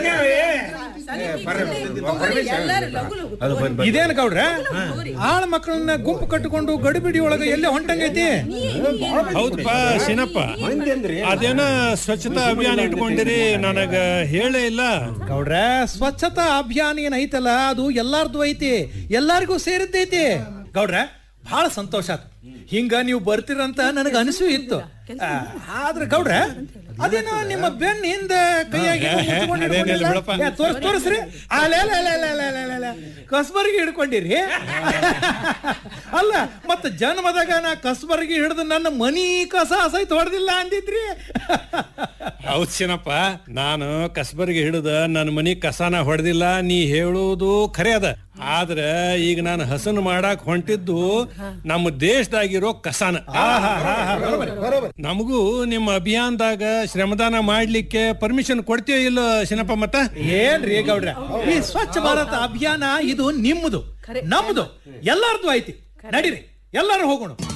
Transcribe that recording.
ಇದೇನ್ ಗೌಡ್ರ ಆಳ ಮಕ್ಕಳನ್ನ ಗುಂಪು ಕಟ್ಟಿಕೊಂಡು ಗಡಿಬಿಡಿ ಒಳಗ ಎಲ್ಲೇ ಹೊಂಟಂಗೈತಿ ಹೌದಪ್ಪ ಶಿನಪ್ಪ ಅದೇನ ಸ್ವಚ್ಛತಾ ಅಭಿಯಾನ ಇಟ್ಕೊಂಡಿರಿ ನನಗ ಹೇಳೇ ಇಲ್ಲ ಗೌಡ್ರ ಸ್ವಚ್ಛತಾ ಅಭಿಯಾನ ಏನ್ ಐತಲ್ಲ ಅದು ಎಲ್ಲಾರ್ದು ಐತಿ ಎಲ್ಲಾರ್ಗೂ ಸೇರಿದ್ದೈತಿ ಗೌಡ್ರ ಬಹಳ ಸಂತೋಷ ಆಯ್ತು ಹಿಂಗ ನೀವು ಬರ್ತೀರಂತ ನನಗ ಅನಿಸು ಇತ್ತು ಆ, ಆದ್ರ ಗೌಡ್ರ ಅದೇನೋ ನಿಮ್ಮ ಬೆನ್ನ ಹಿಂದ ಕೈಯಾಗಿ ಮುಟ್ಕೊಂಡು ಅದೇನಿಲ್ಲ ಹಿಡ್ಕೊಂಡಿಲ್ಲ? ಬಿಡಪ್ಪ. ಏ, ತೋರ್ಸ್ ತೋರಿಸ್ರಿ ಕಸ್ಬರ್ಗಿ ಹಿಡ್ಕೊಂಡಿರಿ ಅಲ್ಲ ಮತ್ತ ಜನ್ಮದಾಗ ನಾ ಕಸ್ಬರ್ಗಿ ಹಿಡಿದು ನನ್ನ ಮನಿ ಕಸ ಸಹಿತ ಹೊಡೆದಿಲ್ಲ ಅಂದಿದ್ರಿ ಹೌದ್ ಶಿನಪ್ಪ ನಾನು ಕಸ್ಬರ್ಗೆ ಹಿಡಿದ ನನ್ನ ಮನಿ ಕಸಾನ ಹೊಡೆದಿಲ್ಲ ನೀ ಹೇಳುವುದು ಖರೆ ಅದ ಆದ್ರ ಈಗ ನಾನು ಹಸನ್ ಮಾಡಾಕ್ ಹೊಂಟಿದ್ದು ನಮ್ಮ ದೇಶದಾಗಿರೋ ಕಸಾನ ನಮಗೂ ನಿಮ್ಮ ಅಭಿಯಾನದಾಗ ಶ್ರಮದಾನ ಮಾಡ್ಲಿಕ್ಕೆ ಪರ್ಮಿಷನ್ ಕೊಡ್ತೀಯೋ ಇಲ್ಲ ಶಿನಪ್ಪ ಮತ್ತ ಏನ್ರಿ ಗೌಡ್ರ ಈ ಸ್ವಚ್ಛ ಭಾರತ ಅಭಿಯಾನ ಇದು ನಿಮ್ಮದು ನಮ್ಮದು ಎಲ್ಲಾರ್ದು ಐತಿ ನಡೀರಿ ಎಲ್ಲಾರು ಹೋಗೋಣ